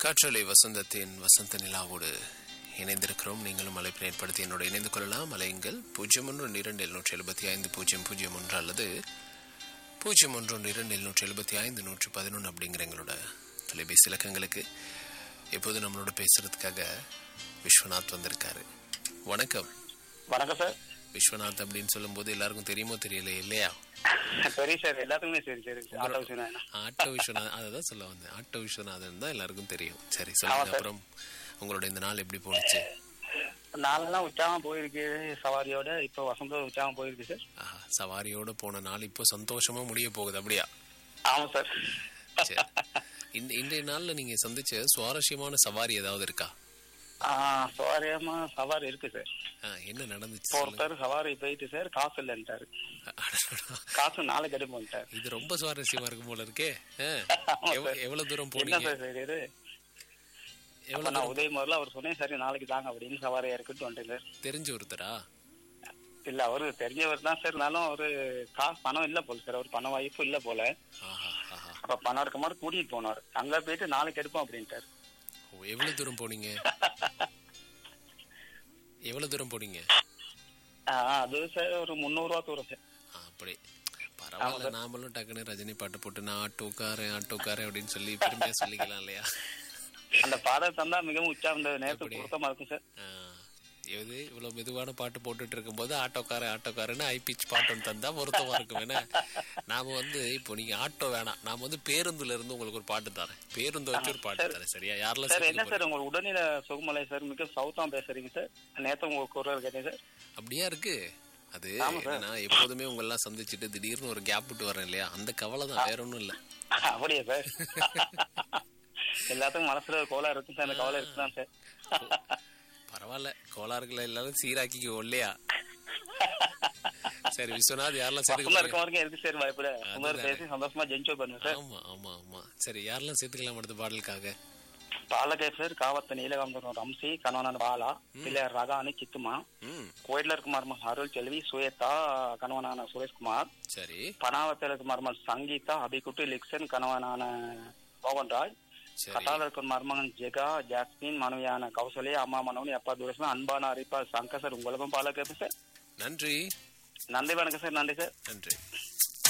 காற்றலை வசந்தத்தின் வசந்த நிலாவோடு இணைந்திருக்கிறோம் நீங்களும் அழைப்பினை ஏற்படுத்தி என்னோட இணைந்து கொள்ளலாம் அலையுங்கள் பூஜ்ஜியம் ஒன்று ஒன்று இரண்டு எழுநூற்றி எழுபத்தி ஐந்து பூஜ்ஜியம் பூஜ்ஜியம் ஒன்று அல்லது பூஜ்ஜியம் ஒன்று ஒன்று இரண்டு எழுநூற்றி எழுபத்தி ஐந்து நூற்றி பதினொன்று அப்படிங்கிற எங்களோட தொலைபேசி இலக்கங்களுக்கு இப்போது நம்மளோட பேசுறதுக்காக விஸ்வநாத் வந்திருக்காரு வணக்கம் வணக்கம் சார் விஸ்வநாத் அப்படின்னு சொல்லும்போது எல்லாருக்கும் தெரியுமோ தெரியல இல்லையா சரி சார் எல்லாத்துக்குமே சரி சரி ஆட்டோ விஷயம் ஆட்டோ விஸ்வநாத் அதை தான் சொல்ல வந்தேன் ஆட்டோ விஸ்வநாதன் தான் எல்லாருக்கும் தெரியும் சரி சொல்லுங்க சார். அப்புறம் உங்களோட இந்த நாள் எப்படி போணுச்சு நாளெல்லாம் உற்சாகம் போயிருக்கு சவாரியோட இப்போ வசந்த உற்சாகம் போயிருக்கு சார் ஆஹா, சவாரியோட போன நாள் இப்போ சந்தோஷமா முடிய போகுது அப்படியா ஆமாம் சார் சரி இந்த இன்றைய நாள்ல நீங்க சந்திச்ச சுவாரஸ்யமான சவாரி ஏதாவது இருக்கா ஆ, சவாரியமா சவாரி இருக்கு சார் ஆ, என்ன நடந்துச்சு இப்போ சொல்லுங்க. ஒருத்தர் சவாரி போயிட்டு சார் காசு இல்லைன்ட்டாரு அடடா. காசு நாளைக்கு எடுப்போம்ட்டார் இது ரொம்ப சுவாரஸ்யமா இருக்கும் போல இருக்கே ஆ, ஆமா எவ்வ- சார். எவ்வளவு தூரம் என்ன போனீங்க சார் சரி இது அப்ப எவ்வளவு நான் தூரம் உதய முதல்ல அவர் சொன்னேன் சரி நாளைக்கு தாங்க அப்படின்னு சவாரியா இருக்குன்னு வந்துட்டேன் சார் தெரிஞ்ச ஒருத்தரா இல்ல அவரு தெரிஞ்சவர் தான் சார் இருந்தாலும் அவரு காசு பணம் இல்ல போல சார் அவர் பண வாய்ப்பு இல்ல போல ஆஹா ஆஹா அப்ப பணம் இருக்க மாதிரி கூட்டிட்டு போனார் அங்க போயிட்டு நாளைக்கு எடுப்போம் அப்படின்ட்டாரு ஓ, எவ்வளவு தூரம் போனீங்க எவ்வளவு தூரம் போனீங்க ஆ, அது சார் ஒரு முந்நூறு ரூபா தூரம் சார் ஆ, அப்படி பரவாயில்ல நாமளும் டக்குன்னு ரஜினி பாட்டு போட்டு நான் ஆட்டோக்காரன் ஆட்டோக்காரன் அப்படின்னு சொல்லி பெருமையா சொல்லிக்கலாம் இல்லையா அந்த பாடல் தந்தா மிகவும் உற்சாகம் இந்த நேரத்துக்கு பொருத்தமா இருக்கும் சார் ஆ, இது இவ்வளவு மெதுவான பாட்டு போட்டுட்டு இருக்கும்போது ஆட்டோக்காரன் ஆட்டோக்காரன்னு ஹை பிச் பாட்டம் தந்தா பொருத்தமா இருக்கும் ஏன்னா நாம வந்து இப்போ நீங்க ஆட்டோ வேணாம் நாம வந்து பேருந்துல இருந்து உங்களுக்கு ஒரு பாட்டு தரேன் பேருந்து வச்சு ஒரு பாட்டு தரேன் சரியா யாரெல்லாம் சார் என்ன சேர்த்துக்க சார் உங்க உடல்நிலை சுகமலை சார் மிக சவுத்தா பேசுறீங்க சார் நேத்து உங்க குரல் கேட்டேன் சார் அப்படியா இருக்கு அது என்னன்னா எப்போதுமே உங்க எல்லாம் சந்திச்சுட்டு திடீர்னு ஒரு கேப் விட்டு வரேன் இல்லையா அந்த கவலை தான் வேற ஒண்ணும் இல்ல அப்படியா சார் எல்லாத்துக்கும் மனசுல ஒரு கோலா இருக்கும் சார் அந்த கவலை இருக்குதான் சார் பரவாயில்ல கோளாறுகளை எல்லாரும் சீராக்கிக்கோ இல்லையா சரி விஸ்வநாத் யாரெல்லாம் பசங்க சேர்த்துக்க இருக்க வரைக்கும் இருக்கு சார் வாய்ப்புல சுந்தர் பேசி சந்தோஷமா என்ஜாய் பண்ணுங்க சார் ஆமா ஆமா ஆமா சரி யாரெல்லாம் சேர்த்துக்கலாம் அடுத்த பாடலுக்காக பாலகேசர் காவத்த நீலகாம்பரம் ரம்சி கணவனான பாலா பிள்ளையார் ரகானி சித்துமா ம் கோயில்ல இருக்க மருமகன் அருள் செல்வி சுயதா கணவனான சுரேஷ்குமார் சரி பனாவத்தில் இருக்க மருமகன் சங்கீதா அபிகுட்டி லிக்சன் கணவனான மோகன்ராஜ் சரி கட்டால இருக்க மருமகன் ஜெகா ஜாஸ்மின் மனைவியான கௌசல்யா அம்மா மனோனி அப்பா துரேஷ்மா அன்பான அரிப்பா சங்கர் சார் உங்களுக்கும் பாலகேசர் சார் நன்றி நன்றி வணக்கம் சார் நன்றி சார் நன்றி